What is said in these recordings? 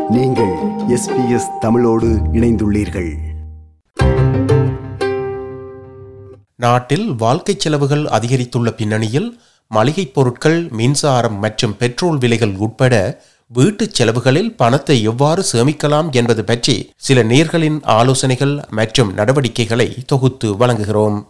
நீங்கள் எஸ்பிஎஸ் தமிழோடு இணைந்துள்ளீர்கள் நாட்டில் வாழ்க்கைச் செலவுகள் அதிகரித்துள்ள பின்னணியில் மளிகைப் பொருட்கள் மின்சாரம் மற்றும் பெட்ரோல் விலைகள் உட்பட வீட்டுச் செலவுகளில் பணத்தை எவ்வாறு சேமிக்கலாம் என்பது பற்றி சில நேர்களின் ஆலோசனைகள் மற்றும் நடவடிக்கைகளை தொகுத்து வழங்குகிறோம்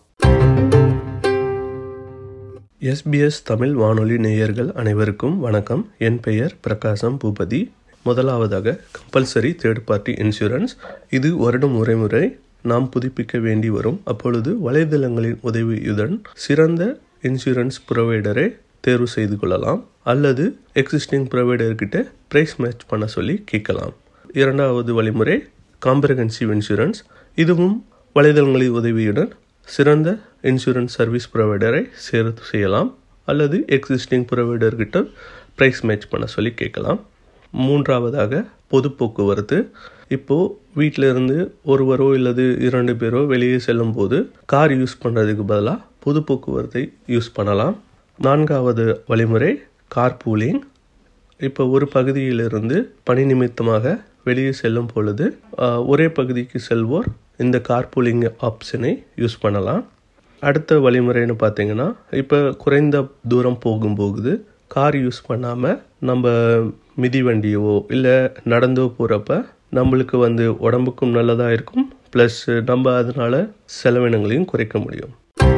எஸ்பிஎஸ் தமிழ் வானொலி நேயர்கள் அனைவருக்கும் வணக்கம் என் பெயர் பிரகாசம் பூபதி முதலாவதாக கம்பல்சரி தேர்ட் பார்ட்டி இன்சூரன்ஸ் இது வருடம் முறைமுறை நாம் புதுப்பிக்க வேண்டி வரும் அப்பொழுது வலைதளங்களின் உதவியுடன் சிறந்த இன்சூரன்ஸ் ப்ரொவைடரை தேர்வு செய்து கொள்ளலாம் அல்லது எக்ஸிஸ்டிங் ப்ரொவைடர்கிட்ட ப்ரைஸ் மேட்ச் பண்ண சொல்லி கேட்கலாம் இரண்டாவது வழிமுறை காம்ப்ரஹென்சிவ் இன்சூரன்ஸ் இதுவும் வலைதளங்களின் உதவியுடன் சிறந்த இன்சூரன்ஸ் சர்வீஸ் ப்ரொவைடரை சேர்த்து செய்யலாம் அல்லது எக்ஸிஸ்டிங் ப்ரொவைடர்கிட்ட ப்ரைஸ் மேட்ச் பண்ண சொல்லி கேட்கலாம் மூன்றாவதாக பொது போக்குவரத்து இப்போது வீட்டில் இருந்து ஒருவரோ இல்லது இரண்டு பேரோ வெளியே செல்லும் போது கார் யூஸ் பண்ணுறதுக்கு பதிலாக பொது போக்குவரத்தை யூஸ் பண்ணலாம் நான்காவது வழிமுறை கார் பூலிங் இப்போ ஒரு பகுதியிலிருந்து பணி நிமித்தமாக வெளியே செல்லும் பொழுது ஆஹ், ஒரே பகுதிக்கு செல்வோர் இந்த கார்பூலிங் ஆப்ஷனை யூஸ் பண்ணலாம் அடுத்த வழிமுறைன்னு பார்த்தீங்கன்னா இப்போ குறைந்த தூரம் போகும்போது கார் யூஸ் பண்ணாமல் நம்ம மிதிவண்டியவோ இல்லை நடந்தோ போகிறப்ப நம்மளுக்கு வந்து உடம்புக்கும் நல்லதாக இருக்கும் ப்ளஸ் நம்ம அதனால செலவினங்களையும் குறைக்க முடியும்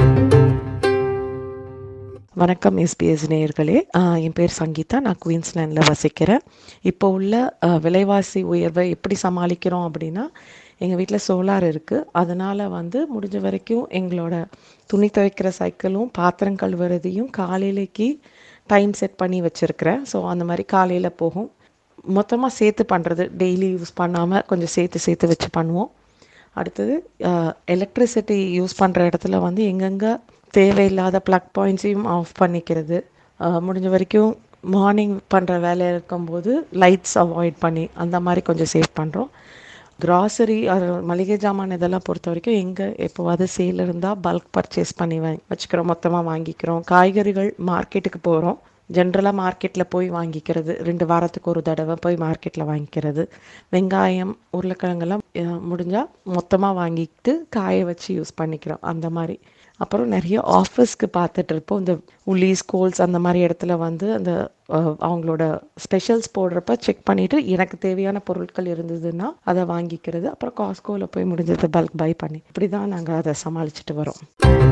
வணக்கம் எஸ்பிஎஸ் நேயர்களே ஆஹ் என் பேர் சங்கீதா நான் குயின்ஸ்லாண்டில் வசிக்கிறேன் இப்போ உள்ள ஆஹ் விலைவாசி உயர்வை எப்படி சமாளிக்கிறோம் அப்படின்னா எங்கள் வீட்டில் சோலார் இருக்குது அதனால் வந்து முடிஞ்ச வரைக்கும் எங்களோட துணி துவைக்கிற சைக்கிளும் பாத்திரம் கழுவுறதையும் காலையிலேக்கு டைம் செட் பண்ணி வச்சுருக்கிறேன் ஸோ அந்த மாதிரி காலையில் போகும் மொத்தமாக சேர்த்து பண்ணுறது டெய்லி யூஸ் பண்ணாமல் கொஞ்சம் சேர்த்து சேர்த்து வச்சு பண்ணுவோம் அடுத்தது எலக்ட்ரிசிட்டி யூஸ் பண்ணுற இடத்துல வந்து எங்கெங்கே தேவையில்லாத ப்ளக் பாயிண்ட்ஸையும் ஆஃப் பண்ணிக்கிறது அஹ், முடிஞ்ச வரைக்கும் மார்னிங் பண்ணுற வேலை இருக்கும்போது லைட்ஸ் அவாய்ட் பண்ணி அந்த மாதிரி கொஞ்சம் சேவ் பண்ணுறோம் கிராசரி மளிகை ஜாமான் இதெல்லாம் பொறுத்த வரைக்கும் எங்கே எப்போவாது சேல் இருந்தால் பல்க் பர்ச்சேஸ் பண்ணி வ வச்சுக்கிறோம் மொத்தமாக வாங்கிக்கிறோம் காய்கறிகள் மார்க்கெட்டுக்கு போகிறோம் ஜென்ரலாக மார்க்கெட்டில் போய் வாங்கிக்கிறது ரெண்டு வாரத்துக்கு ஒரு தடவை போய் மார்க்கெட்டில் வாங்கிக்கிறது வெங்காயம் உருளைக்கிழங்கெல்லாம் முடிஞ்சால் மொத்தமாக வாங்கிட்டு காய வச்சு யூஸ் பண்ணிக்கிறோம் அந்த மாதிரி அப்புறம் நிறைய ஆஃபர்ஸ்க்கு பார்த்துட்டு இருப்போம் இந்த உள்ளீஸ் கோல்ஸ் அந்த மாதிரி இடத்துல வந்து அந்த அஹ், அவங்களோட ஸ்பெஷல்ஸ் போடுறப்ப செக் பண்ணிவிட்டு எனக்கு தேவையான பொருட்கள் இருந்ததுன்னா அதை வாங்கிக்கிறது அப்புறம் காஸ்கோவில் போய் முடிஞ்சதை பல்க் பை பண்ணி இப்படி தான் நாங்கள் அதை சமாளிச்சுட்டு வரோம்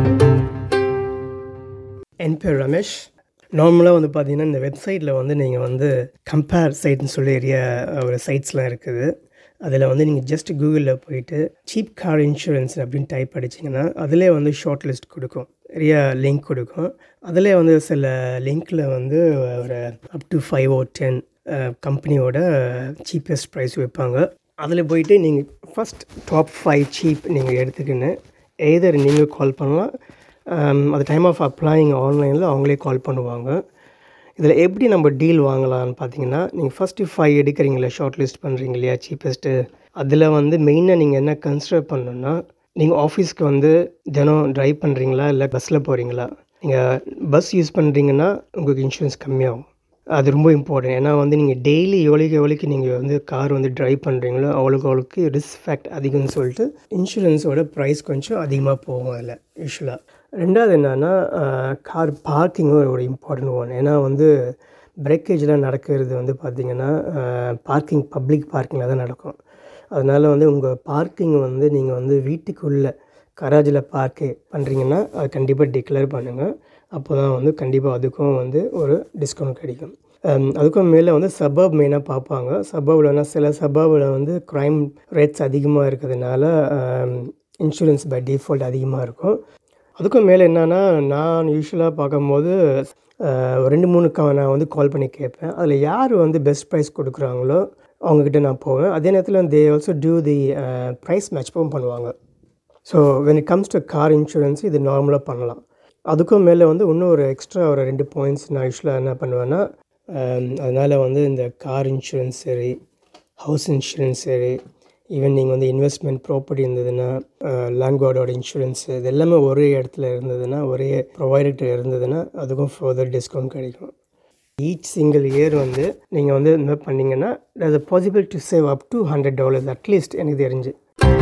என் பேர் ரமேஷ் நார்மலாக வந்து பார்த்தீங்கன்னா இந்த வெப்சைட்டில் வந்து நீங்கள் வந்து கம்பேர் சைட்னு சொல்லி நிறைய ஒரு சைட்ஸ்லாம் இருக்குது அதில் வந்து நீங்கள் ஜஸ்ட் கூகுளில் போயிட்டு சீப் கார் இன்சூரன்ஸ் அப்படின்னு டைப் அடிச்சிங்கன்னா அதிலே வந்து ஷார்ட் லிஸ்ட் கொடுக்கும் நிறைய லிங்க் கொடுக்கும் அதிலே வந்து சில லிங்க்கில் வந்து ஒரு up to five or ten கம்பெனியோட சீப்பஸ்ட் ப்ரைஸ் வைப்பாங்க அதில் போயிட்டு நீங்கள் ஃபஸ்ட் டாப் ஃபைவ் சீப் நீங்கள் எடுத்துக்கின்னு எய்தர் நீங்கள் கால் பண்ணலாம் அது டைம் ஆஃப் அப்ளைங் ஆன்லைனில் அவங்களே கால் பண்ணுவாங்க இதில் எப்படி நம்ம டீல் வாங்கலாம்னு பார்த்தீங்கன்னா நீங்கள் ஃபஸ்ட்டு ஃபைவ் எடுக்கிறீங்களா ஷார்ட் லிஸ்ட் பண்ணுறீங்க இல்லையா சீப்பஸ்ட்டு அதில் வந்து மெயினாக நீங்கள் என்ன கன்சிடர் பண்ணணுன்னா நீங்கள் ஆஃபீஸ்க்கு வந்து தினம் ட்ரைவ் பண்ணுறீங்களா இல்லை பஸ்ஸில் போகிறீங்களா நீங்கள் பஸ் யூஸ் பண்ணுறீங்கன்னா உங்களுக்கு இன்சூரன்ஸ் கம்மியாகும் அது ரொம்ப இம்பார்ட்டன்ட் ஏன்னா வந்து நீங்கள் டெய்லி எவ்வளோக்கு எவ்வளோக்கு நீங்கள் வந்து கார் வந்து ட்ரைவ் பண்ணுறீங்களோ அவ்வளோக்கு அவ்வளோக்கு ரிஸ்க் ஃபேக்ட் அதிகம்னு சொல்லிட்டு இன்சூரன்ஸோட ப்ரைஸ் கொஞ்சம் அதிகமாக போகும் அதில் யூஸ்வலாக ரெண்டாவது என்னென்னா கார் பார்க்கிங்கும் ஒரு இம்பார்ட்டன்ட் ஒன் ஏன்னா வந்து பிரேக்கேஜ்லாம் நடக்கிறது வந்து பார்த்திங்கன்னா பார்க்கிங் பப்ளிக் பார்க்கிங்கில் தான் நடக்கும் அதனால் வந்து உங்கள் பார்க்கிங் வந்து நீங்கள் வந்து வீட்டுக்குள்ளே கராஜில் பார்க்கு பண்ணுறீங்கன்னா அது கண்டிப்பாக டிக்ளேர் பண்ணுங்கள் அப்போ தான் வந்து கண்டிப்பாக அதுக்கும் வந்து ஒரு டிஸ்கவுண்ட் கிடைக்கும் அம், அதுக்கும் மேலே வந்து சபப் மெயினாக பார்ப்பாங்க சபப்லனா சில சபபில் வந்து க்ரைம் ரேட்ஸ் அதிகமாக இருக்கிறதுனால இன்சூரன்ஸ் பை டிஃபால்ட் அதிகமாக இருக்கும் அதுக்கும் மேலே என்னென்னா நான் யூஸ்வலாக பார்க்கும்போது அஹ், ஒரு ரெண்டு மூணு கா நான் வந்து கால் பண்ணி கேட்பேன் அதில் யார் வந்து பெஸ்ட் ப்ரைஸ் கொடுக்குறாங்களோ அவங்கக்கிட்ட நான் போவேன் அதே நேரத்தில் they also due the price மேட்ச்வும் பண்ணுவாங்க so when it comes to car insurance இது நார்மலாக பண்ணலாம் அதுக்கும் மேலே வந்து இன்னும் ஒரு எக்ஸ்ட்ரா ஒரு ரெண்டு பாயிண்ட்ஸ் நான் யூஸ்வலாக என்ன பண்ணுவேன்னா அதனால் வந்து இந்த கார் இன்சூரன்ஸ் சரி ஹவுஸ் இன்சூரன்ஸ் சரி ஈவன் நீங்கள் வந்து இன்வெஸ்ட்மெண்ட் ப்ராப்பர்ட்டி இருந்ததுன்னா லேண்ட்கார்டோட இன்சூரன்ஸ் இது எல்லாமே ஒரே இடத்துல இருந்ததுன்னா ஒரே ப்ரொவைடர்கிட்ட இருந்ததுன்னா அதுக்கும் ஃபர்தர் டிஸ்கவுண்ட் கிடைக்கும் ஈச் சிங்கிள் இயர் வந்து நீங்கள் வந்து இந்த மாதிரி பண்ணிங்கன்னா அது possible to save up to hundred dollars at least எனக்கு தெரிஞ்சு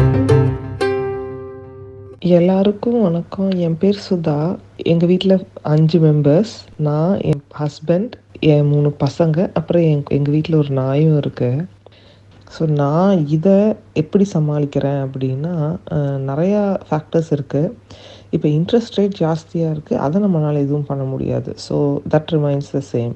எல்லாருக்கும் வணக்கம் என் பேர் சுதா எங்கள் வீட்டில் அஞ்சு மெம்பர்ஸ் நான் என் ஹஸ்பண்ட் என் மூணு பசங்க அப்புறம் என் எங்கள் வீட்டில் ஒரு நாயும் இருக்கு ஸோ நான் இதை எப்படி சமாளிக்கிறேன் அப்படின்னா அஹ், நிறையா ஃபேக்டர்ஸ் இருக்குது இப்போ இன்ட்ரெஸ்ட் ரேட் ஜாஸ்தியாக இருக்குது அதை நம்மளால் எதுவும் பண்ண முடியாது so that remains the same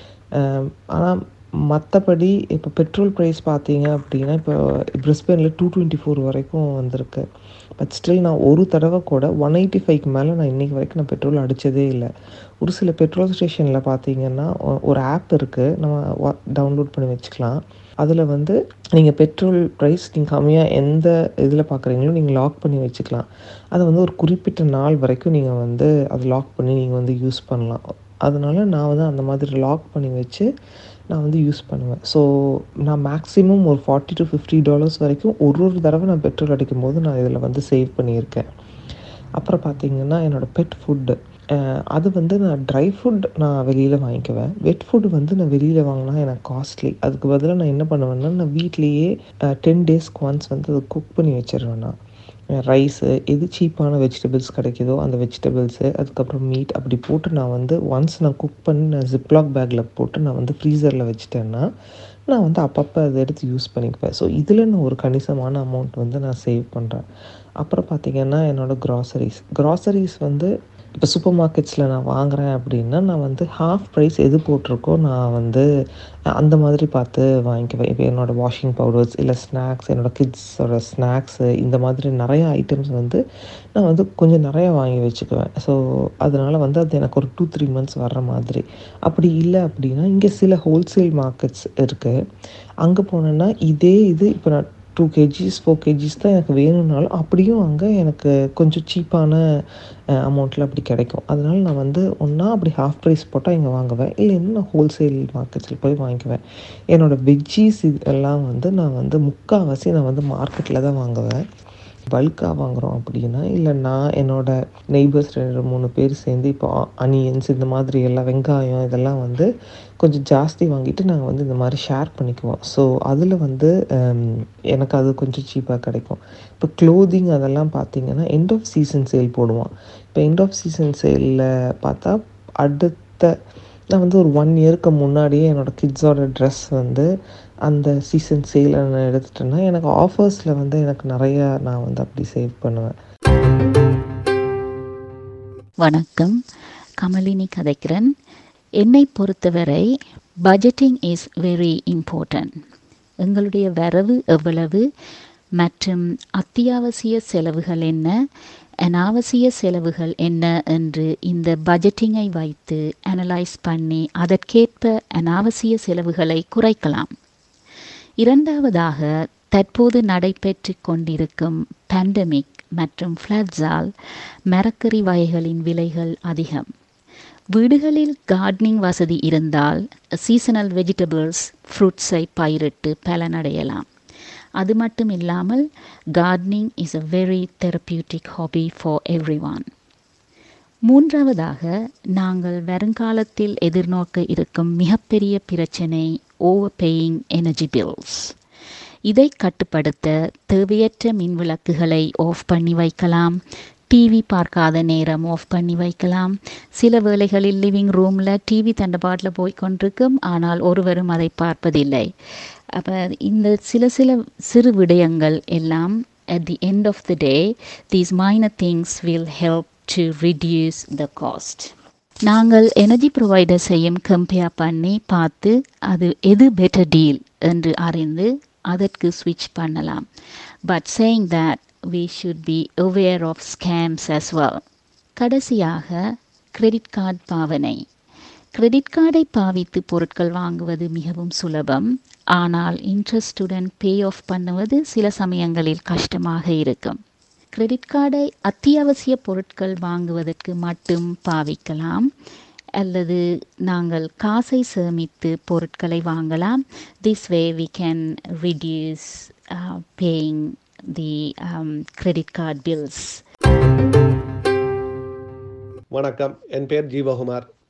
ஆனால் மற்றபடி இப்போ பெட்ரோல் ப்ரைஸ் பார்த்தீங்க அப்படின்னா இப்போ பிரிஸ்பேனில் டூ டுவெண்ட்டி ஃபோர் வரைக்கும் வந்திருக்கு பட் ஸ்டில் நான் ஒரு தடவை கூட ஒன் எயிட்டி ஃபைவ்க்கு மேலே நான் இன்றைக்கி வரைக்கும் நான் பெட்ரோல் அடித்ததே இல்லை ஒரு சில பெட்ரோல் ஸ்டேஷனில் பார்த்தீங்கன்னா ஒ- ஒரு ஆப் இருக்குது நம்ம டவுன்லோட் பண்ணி வச்சுக்கலாம் அதில் வந்து நீங்கள் பெட்ரோல் ப்ரைஸ் நீங்கள் கம்மியாக எந்த இதில் பார்க்குறீங்களோ நீங்கள் லாக் பண்ணி வச்சுக்கலாம் அதை வந்து ஒரு குறிப்பிட்ட நாள் வரைக்கும் நீங்கள் வந்து அதை லாக் பண்ணி நீங்கள் வந்து யூஸ் பண்ணலாம் அதனால நான் வந்து அந்த மாதிரி லாக் பண்ணி வச்சு நான் வந்து யூஸ் பண்ணுவேன் ஸோ நான் மேக்ஸிமம் ஒரு ஃபார்ட்டி டு ஃபிஃப்டி டாலர்ஸ் வரைக்கும் ஒரு ஒரு தடவை நான் பெட்ரோல் அடிக்கும் போது நான் இதில் வந்து சேவ் பண்ணியிருக்கேன் அப்புறம் பார்த்தீங்கன்னா என்னோடய பெட் ஃபுட்டு அது வந்து நான் ட்ரை ஃபுட் நான் வெளியில் வாங்கிக்குவேன் வெட் ஃபுட் வந்து நான் வெளியில் வாங்கினா எனக்கு காஸ்ட்லி அதுக்கு பதிலாக நான் என்ன பண்ணுவேன்னா நான் வீட்லேயே டென் டேஸ்க்கு ஒன்ஸ் வந்து அதை குக் பண்ணி வச்சிருவேன் நான் ரைஸு எது சீப்பான வெஜிடபிள்ஸ் கிடைக்குதோ அந்த வெஜிடபிள்ஸு அதுக்கப்புறம் மீட் அப்படி போட்டு நான் வந்து ஒன்ஸ் நான் குக் பண்ணி நான் ஜிப்லாக் பேக்கில் போட்டு நான் வந்து ஃப்ரீசரில் வச்சுட்டேன்னா நான் வந்து அப்பப்போ அதை எடுத்து யூஸ் பண்ணிக்குவேன் ஸோ இதில் நான் ஒரு கணிசமான அமௌண்ட் வந்து நான் சேவ் பண்ணுறேன் அப்புறம் பார்த்திங்கன்னா என்னோடய க்ராசரிஸ் க்ராசரிஸ் வந்து இப்போ சூப்பர் மார்க்கெட்ஸில் நான் வாங்குறேன் அப்படின்னா நான் வந்து ஹாஃப் ப்ரைஸ் எது போட்டிருக்கோ நான் வந்து அந்த மாதிரி பார்த்து வாங்கிக்குவேன் இப்போ என்னோடய வாஷிங் பவுடர்ஸ் இல்லை ஸ்நாக்ஸ் என்னோடய கிட்ஸோட ஸ்நாக்ஸு இந்த மாதிரி நிறைய ஐட்டம்ஸ் வந்து நான் வந்து கொஞ்சம் நிறையா வாங்கி வச்சுக்குவேன் ஸோ அதனால் வந்து அது எனக்கு ஒரு டூ த்ரீ மந்த்ஸ் வர்ற மாதிரி அப்படி இல்லை அப்படின்னா இங்கே சில ஹோல்சேல் மார்க்கெட்ஸ் இருக்குது அங்கே போனேன்னா இதே இது இப்போ நான் டூ கேஜிஸ் ஃபோர் கேஜிஸ் தான் எனக்கு வேணும்னாலும் அப்படியும் அங்கே எனக்கு கொஞ்சம் சீப்பான அமௌண்ட்டில் அப்படி கிடைக்கும் அதனால நான் வந்து ஒன்றா அப்படி ஹாஃப் ப்ரைஸ் போட்டால் இங்கே வாங்குவேன் இல்லைன்னா நான் ஹோல்சேல் மார்க்கெட்ஸில் போய் வாங்கிக்குவேன் என்னோடய வெஜ்ஜீஸ் இதெல்லாம் வந்து நான் வந்து முக்கால்வாசி நான் வந்து மார்க்கெட்டில் தான் வாங்குவேன் பல்காக வாங்குகிறோம் அப்படின்னா இல்லை நான் என்னோடய நெய்பர்ஸ் ரெண்டு மூணு பேர் சேர்ந்து இப்போ அனியன்ஸ் இந்த மாதிரி எல்லாம் வெங்காயம் இதெல்லாம் வந்து கொஞ்சம் ஜாஸ்தி வாங்கிட்டு நாங்கள் வந்து இந்த மாதிரி ஷேர் பண்ணிக்குவோம் ஸோ அதில் வந்து ஹம், எனக்கு அது கொஞ்சம் சீப்பாக கிடைக்கும் இப்போ க்ளோதிங் அதெல்லாம் பார்த்தீங்கன்னா எண்ட் ஆஃப் சீசன் சேல் போடுவோம் இப்போ எண்ட் ஆஃப் சீசன் சேலில் பார்த்தா அடுத்த நான் வந்து ஒரு ஒன் இயருக்கு முன்னாடியே என்னோடய கிட்ஸோட ட்ரெஸ் வந்து அந்த சீசன் சேலை நான் எடுத்துட்டேன்னா எனக்கு ஆஃபர்ஸில் வந்து எனக்கு நிறையா நான் வந்து அப்படி சேவ் பண்ணுவேன் வணக்கம் கமலினி கதைக்கிறன் என்னை பொறுத்தவரை பட்ஜெட்டிங் இஸ் வெரி இம்பார்ட்டன்ட் எங்களுடைய வரவு எவ்வளவு மற்றும் அத்தியாவசிய செலவுகள் என்ன அனாவசிய செலவுகள் என்ன என்று இந்த பட்ஜெட்டிங்கை வைத்து அனலைஸ் பண்ணி அதற்கேற்ப அனாவசிய செலவுகளை குறைக்கலாம் இரண்டாவதாக தற்போது நடைபெற்று கொண்டிருக்கும் பேண்டமிக் மற்றும் ஃப்ளட்ஸால் மரக்கறி வகைகளின் விலைகள் அதிகம் வீடுகளில் கார்டனிங் வசதி இருந்தால் சீசனல் வெஜிடபிள்ஸ் ஃப்ரூட்ஸை பயிரிட்டு பலனடையலாம் அது மட்டும் இல்லாமல் gardening is a very therapeutic hobby for every one மூன்றாவதாக நாங்கள் வருங்காலத்தில் எதிர்நோக்க இருக்கும் மிகப்பெரிய பிரச்சனை ஓவர் பேயிங் எனர்ஜி பில்ஸ் இதை கட்டுப்படுத்த தேவையற்ற மின் விளக்குகளை ஆஃப் பண்ணி வைக்கலாம் டிவி பார்க்காத நேரம் ஆஃப் பண்ணி வைக்கலாம் சில வேளைகளில் லிவிங் ரூமில் டிவி தண்டபாட்டில் போய் கொண்டிருக்கும் ஆனால் ஒருவரும் அதை பார்ப்பதில்லை அப்போ இந்த சில சில சிறு விடயங்கள் எல்லாம் at the end of the day these minor things will help to reduce the cost நாங்கள் எனர்ஜி ப்ரொவைடர்ஸையும் கம்பேர் பண்ணி பார்த்து அது எது பெட்டர் டீல் என்று அறிந்து அதற்கு ஸ்விட்ச் பண்ணலாம் but saying that we should be aware of scams as well கடைசியாக கிரெடிட் கார்டு பாவனை கிரெடிட் கார்டை பாவித்து பொருட்கள் வாங்குவது மிகவும் சுலபம் ஆனால் இன்ட்ரெஸ்டுடன் பே ஆஃப் பண்ணுவது சில சமயங்களில் கஷ்டமாக இருக்கும் கிரெடிட் கார்டை அத்தியாவசிய பொருட்கள் வாங்குவதற்கு மட்டும் பாவிக்கலாம் அல்லது நாங்கள் காசை சேமித்து பொருட்களை வாங்கலாம் this way we can reduce paying the credit card bills வணக்கம் என் பேர் ஜீவகுமார்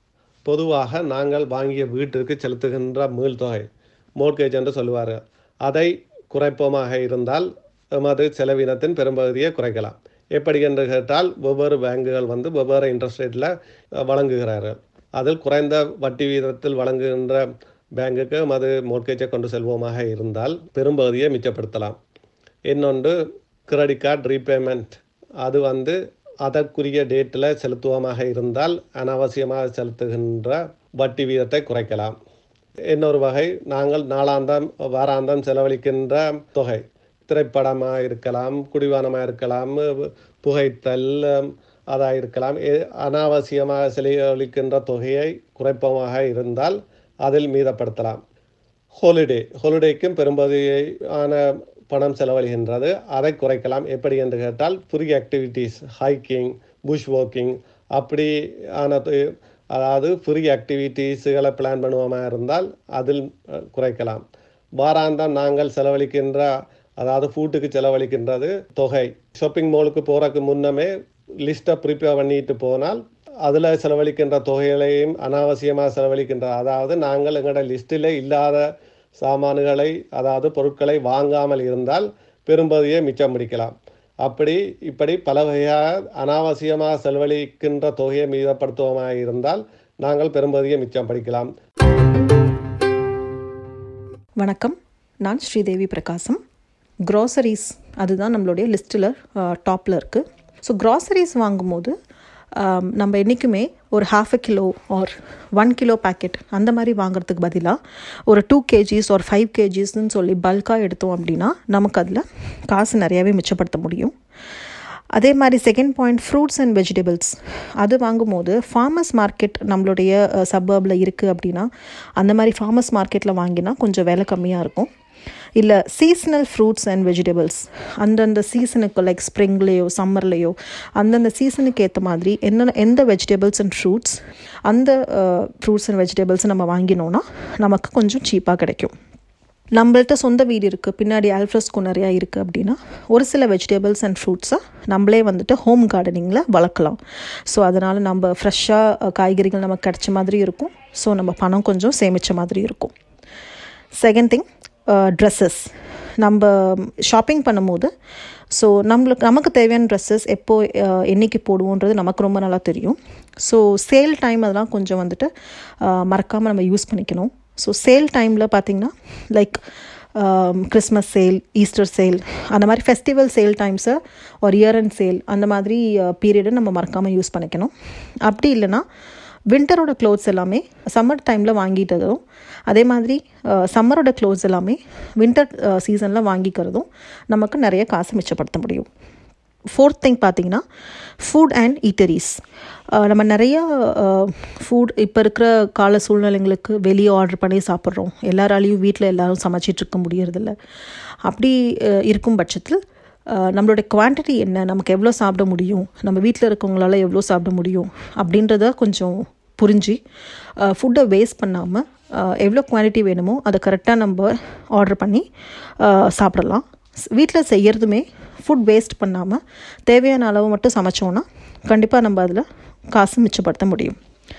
பொதுவாக நாங்கள் வாங்கிய வீட்டிற்கு செலுத்துகின்ற மீள்தொகை மோட்கேஜ் என்று சொல்லுவார்கள் அதை குறைப்போமாக இருந்தால் எமது செலவினத்தின் பெரும்பகுதியை குறைக்கலாம் எப்படி என்று கேட்டால் வெவ்வேறு பேங்குகள் வந்து வெவ்வேறு இன்ட்ரெஸ்ட் ரேட்டில் வழங்குகிறார்கள் அதில் குறைந்த வட்டி வீதத்தில் வழங்குகின்ற பேங்குக்கு எமது மோட்கேஜை கொண்டு செல்வோமாக இருந்தால் பெரும்பகுதியை மிச்சப்படுத்தலாம் இன்னொன்று கிரெடிட் கார்டு ரீபேமெண்ட் அது வந்து அதற்குரிய டேட்டில் செலுத்துவோமாக இருந்தால் அனாவசியமாக செலுத்துகின்ற வட்டி வீதத்தை குறைக்கலாம் இன்னொரு வகை நாங்கள் நாளாந்தம் வாராந்தம் செலவழிக்கின்ற தொகை திரைப்படமாக இருக்கலாம் குடிவானமாக இருக்கலாம் புகைத்தல் அதாக இருக்கலாம் எ- அனாவசியமாக செலவழிக்கின்ற தொகையை குறைப்பமாக இருந்தால் அதில் மீதப்படுத்தலாம் ஹாலிடே ஹாலிடேக்கும் பெரும்பகுதியான பணம் செலவழிகின்றது அதை குறைக்கலாம் எப்படி என்று கேட்டால் free activities hiking bush walking அப்படி ஆன து- அதாவது ஃப்ரீ ஆக்டிவிட்டீஸுகளை பிளான் பண்ணுவோமா இருந்தால் அதில் அஹ், குறைக்கலாம் வாராந்தம் நாங்கள் செலவழிக்கின்ற அதாவது ஃபுட்டுக்கு செலவழிக்கின்றது தொகை ஷாப்பிங் மாலுக்கு போகிறதுக்கு முன்னமே லிஸ்ட்டை ப்ரிப்பேர் பண்ணிட்டு போனால் அதில் செலவழிக்கின்ற தொகைகளையும் அனாவசியமாக செலவழிக்கின்ற அதாவது நாங்கள் எங்களோட லிஸ்ட்டில் இல்லாத சாமான்களை அதாவது பொருட்களை வாங்காமல் இருந்தால் பெரும்பகுதியை மிச்சம் பிடிக்கலாம் அப்படி இப்படி பல வகையாக அனாவசியமாக செலவழிக்கின்ற தொகையை மீதப்படுத்துவோமாக இருந்தால் நாங்கள் பெரும்பகுதியை மிச்சம் படிக்கலாம் வணக்கம் நான் ஸ்ரீதேவி பிரகாசம் க்ராசரிஸ் அதுதான் நம்மளுடைய லிஸ்ட்டில் டாப்பில் இருக்குது ஸோ க்ராசரிஸ் வாங்கும்போது ஆம், நம்ம என்றைக்குமே ஒரு half a kilo or one kilo packet அந்த மாதிரி வாங்குறதுக்கு பதிலாக ஒரு டூ கேஜிஸ் ஒரு ஃபைவ் கேஜிஸ்ன்னு சொல்லி பல்காக எடுத்தோம் அப்படின்னா நமக்கு அதில் காசு நிறையாவே மிச்சப்படுத்த முடியும் அதே மாதிரி second point fruits and vegetables அது வாங்கும்போது ஃபார்மர்ஸ் மார்க்கெட் நம்மளுடைய சப்பர்பில் இருக்குது அப்படின்னா அந்த மாதிரி ஃபார்மர்ஸ் மார்க்கெட்டில் வாங்கினா கொஞ்சம் விலை கம்மியாக இருக்கும் இல்லை சீசனல் ஃப்ரூட்ஸ் அண்ட் வெஜிடபிள்ஸ் அந்தந்த சீசனுக்கு லைக் ஸ்ப்ரிங்லேயோ சம்மர்லேயோ அந்தந்த சீசனுக்கு ஏற்ற மாதிரி என்ன எந்த வெஜிடபிள்ஸ் அண்ட் ஃப்ரூட்ஸ் அந்த ஃப்ரூட்ஸ் அண்ட் வெஜிடபிள்ஸ் நம்ம வாங்கினோன்னா நமக்கு கொஞ்சம் சீப்பாக கிடைக்கும் நம்மள்ட்ட சொந்த வீடு இருக்குது பின்னாடி ஆல்ஃப்ரஸ்கோ நிறையா இருக்குது அப்படின்னா ஒரு சில வெஜிடபிள்ஸ் அண்ட் ஃப்ரூட்ஸை நம்மளே வந்துட்டு ஹோம் கார்டனிங்கில் வளர்க்கலாம் ஸோ அதனால் நம்ம ஃப்ரெஷ்ஷாக காய்கறிகள் நமக்கு கிடைச்ச மாதிரி இருக்கும் ஸோ நம்ம பணம் கொஞ்சம் சேமித்த மாதிரி இருக்கும் செகண்ட் திங் ட்ரெஸ்ஸஸ் நம்ம ஷாப்பிங் பண்ணும்போது ஸோ நம்மளுக்கு நமக்கு தேவையான ட்ரெஸ்ஸஸ் எப்போ அஹ், என்னைக்கு போடுவோன்றது நமக்கு ரொம்ப நல்லா தெரியும் ஸோ சேல் டைம் அதெல்லாம் கொஞ்சம் வந்துட்டு மறக்காமல் நம்ம யூஸ் பண்ணிக்கணும் ஸோ சேல் டைமில் பார்த்திங்கன்னா like Christmas sale Easter sale அந்த மாதிரி ஃபெஸ்டிவல் சேல் டைம்ஸை ஒரு இயர் அண்ட் சேல் அந்த மாதிரி பீரியடை நம்ம மறக்காமல் யூஸ் பண்ணிக்கணும் அப்படி இல்லைன்னா வின்டரோட க்ளோத்ஸ் எல்லாமே சம்மர் டைமில் வாங்கிட்டதும் அதே மாதிரி சம்மரோட க்ளோத்ஸ் எல்லாமே வின்டர் சீசனில் வாங்கிக்கிறதும் நமக்கு நிறைய காசு மிச்சப்படுத்த முடியும் ஃபோர்த் திங் பார்த்தீங்கன்னா ஃபுட் அண்ட் ஈட்டரிஸ் நம்ம நிறைய ஃபுட் இப்போ இருக்கிற கால சூழ்நிலைங்களுக்கு வெளியே ஆர்டர் பண்ணி சாப்பிட்றோம் எல்லாராலையும் வீட்டில் எல்லாரும் சமைச்சிட்டு இருக்க முடியறதில்ல அப்படி அஹ், இருக்கும் பட்சத்தில் அஹ், நம்மளோட குவான்டிட்டி என்ன நமக்கு எவ்வளோ சாப்பிட முடியும் நம்ம வீட்டில் இருக்கவங்களால எவ்வளோ சாப்பிட முடியும் அப்படின்றத கொஞ்சம் புரிஞ்சு ஃபுட்டை வேஸ்ட் பண்ணாமல் எவ்வளோ குவான்டிட்டி வேணுமோ அதை கரெக்டாக நம்ம ஆர்டர் பண்ணி அஹ், சாப்பிடலாம் வீட்டில் செய்கிறதுமே ஃபுட் வேஸ்ட் பண்ணாமல் தேவையான அளவு மட்டும் சமைச்சோன்னா கண்டிப்பாக நம்ம அதில் காசு மிச்சப்படுத்த முடியும்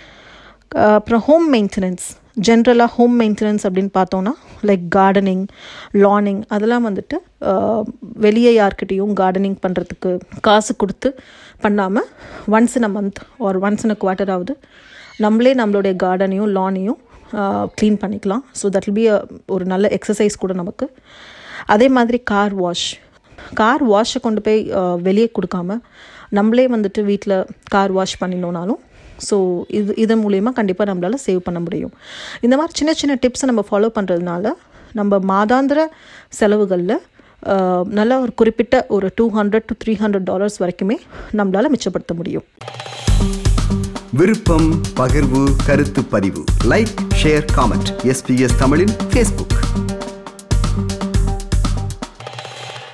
அஹ் அப்புறம் ஹோம் மெயின்டெனன்ஸ் ஜென்ரலாக ஹோம் மெயின்டெனன்ஸ் அப்படின்னு பார்த்தோன்னா லைக் கார்டனிங் லானிங் அதெல்லாம் வந்துட்டு அஹ், வெளியே யார்கிட்டேயும் கார்டனிங் பண்ணுறதுக்கு காசு கொடுத்து பண்ணாமல் ஒன்ஸ் இன் அ மந்த் ஒரு ஒன்ஸ் இன் அ குவார்ட்டர் ஆகுது நம்மளே நம்மளுடைய கார்டனையும் லானையும் க்ளீன் பண்ணிக்கலாம் ஸோ தட் வில் பி ஒரு நல்ல எக்ஸசைஸ் கூட நமக்கு அதே மாதிரி கார் வாஷ் கார் வாஷை கொண்டு போய் அஹ், வெளியே கொடுக்காம நம்மளே வந்துட்டு வீட்டில் கார் வாஷ் பண்ணினோனாலும் ஸோ இது இது மூலயமா கண்டிப்பாக நம்மளால் சேவ் பண்ண முடியும் இந்த மாதிரி சின்ன சின்ன டிப்ஸை நம்ம ஃபாலோ பண்ணுறதுனால நம்ம மாதாந்திர செலவுகளில் அஹ், நல்ல ஒரு குறிப்பிட்ட ஒரு two hundred to three hundred dollars வரைக்குமே நம்மளால் மிச்சப்படுத்த முடியும் விருப்பம் பகிர்வு கருத்து பதிவு லைக் ஷேர் காமெண்ட் எஸ்பிஎஸ் தமிழின் ஃபேஸ்புக்